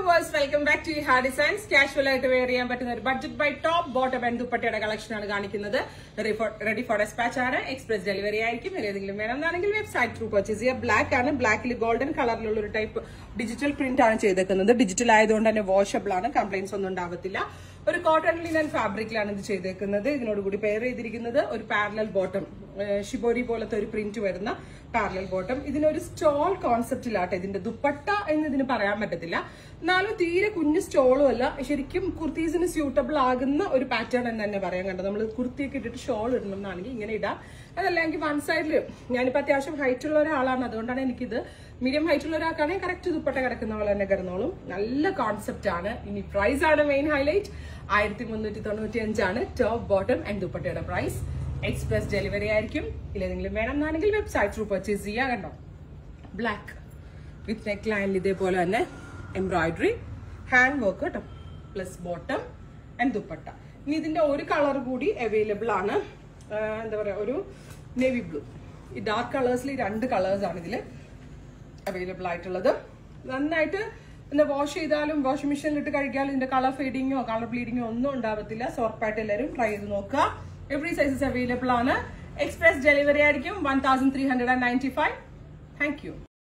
viewers welcome back to ഹാ designs casual ആയിട്ട് wear ചെയ്യാൻ പറ്റുന്ന ഒരു budget buy top bottom and ദുപ്പട്ടയുടെ കളക്ഷൻ ആണ് കാണിക്കുന്നത് റെഡി ഫോർ ഡെസ്പാച്ച് ആണ് എക്സ്പ്രസ് ഡെലിവറി ആയിരിക്കും ഏതെങ്കിലും വേണമെന്നാണെങ്കിൽ വെബ്സൈറ്റ് ത്രൂ പർച്ചേസ് ചെയ്യുക ബ്ലാക്ക് ആണ് ബ്ലാക്കിൽ ഗോൾഡൻ കളറിലുള്ള ഒരു ടൈപ്പ് ഡിജിറ്റൽ പ്രിന്റ് ആണ് ചെയ്തേക്കുന്നത് ഡിജിറ്റൽ ആയതുകൊണ്ട് തന്നെ വാഷബിൾ ആണ് കംപ്ലൈൻസ് ഒന്നും ഉണ്ടാവത്തില്ല ഒരു കോട്ടൺ ലിനൻ ഫാബ്രിക്കിലാണ് ഇത് ചെയ്തേക്കുന്നത് ഇതിനോട് കൂടി പെയർ ചെയ്തിരിക്കുന്നത് ഒരു പാരലൽ ബോട്ടം ഷിബോരി പോലത്തെ ഒരു പ്രിന്റ് വരുന്ന പാരലൽ ബോട്ടം ഇതിനൊരു സ്റ്റോൾ കോൺസെപ്റ്റിലാട്ടെ ഇതിന്റെ ദുപ്പട്ട എന്ന് ഇതിന് പറയാൻ പറ്റത്തില്ല എന്നാലും തീരെ കുഞ്ഞു സ്റ്റോളും അല്ല ശരിക്കും കുർത്തീസിന് സ്യൂട്ടബിൾ ആകുന്ന ഒരു പാറ്റേൺ എന്ന് തന്നെ പറയാൻ കണ്ടത് നമ്മൾ കുർത്തിയൊക്കെ ഇട്ടിട്ട് ഷോൾ ഇടണം എന്നാണെങ്കിൽ ഇങ്ങനെ ഇടാം അതല്ലെങ്കിൽ വൺ സൈഡിൽ ഞാനിപ്പോൾ അത്യാവശ്യം ഹൈറ്റ് ഉള്ള ഒരാളാണ് അതുകൊണ്ടാണ് എനിക്കിത് മീഡിയം ഹൈറ്റ് ഉള്ള ഒരാൾക്കാണെങ്കിൽ കറക്റ്റ് ദുപ്പട്ട കിടക്കുന്ന പോലെ തന്നെ കിടന്നോളും നല്ല കോൺസെപ്റ്റ് ആണ് ഇനി പ്രൈസ് ആണ് മെയിൻ ഹൈലൈറ്റ് ആയിരത്തി മുന്നൂറ്റി തൊണ്ണൂറ്റി അഞ്ചാണ് ടോപ്പ് ബോട്ടം ആൻഡ് ദുപ്പട്ടയുടെ പ്രൈസ് എക്സ്പ്രസ് ഡെലിവറി ആയിരിക്കും ഇല്ലെങ്കിലും വേണം എന്നാണെങ്കിൽ വെബ്സൈറ്റ് ത്രൂ പർച്ചേസ് ചെയ്യുക കണ്ടോ ബ്ലാക്ക് വിത്ത് നെക്ക് ലൈനിൽ ഇതേപോലെ തന്നെ എംബ്രോയിഡറി ഹാൻഡ് വർക്ക് കേട്ടോ പ്ലസ് ബോട്ടം ആൻഡ് ദുപ്പട്ട ഇനി ഇതിന്റെ ഒരു കളർ കൂടി അവൈലബിൾ ആണ് ആ, എന്താ പറയാ ഒരു നേവി ബ്ലൂ ഈ ഡാർക്ക് കളേഴ്സിൽ രണ്ട് കളേഴ്സ് ആണ് ഇതിൽ അവൈലബിൾ ആയിട്ടുള്ളത് നന്നായിട്ട് എന്താ വാഷ് ചെയ്താലും വാഷിംഗ് മെഷീനിൽ ഇട്ട് കഴിക്കാലും ഇതിന്റെ കളർ ഫീഡിങ്ങോ കളർ ബ്ലീഡിങ്ങോ ഒന്നും ഉണ്ടാവത്തില്ല സോ ഉറപ്പായിട്ട് എല്ലാവരും ട്രൈ ചെയ്ത് നോക്കുക എവറി സൈസസ് അവൈലബിൾ ആണ് എക്സ്പ്രസ് ഡെലിവറി ആയിരിക്കും one thousand three hundred and ninety five thank U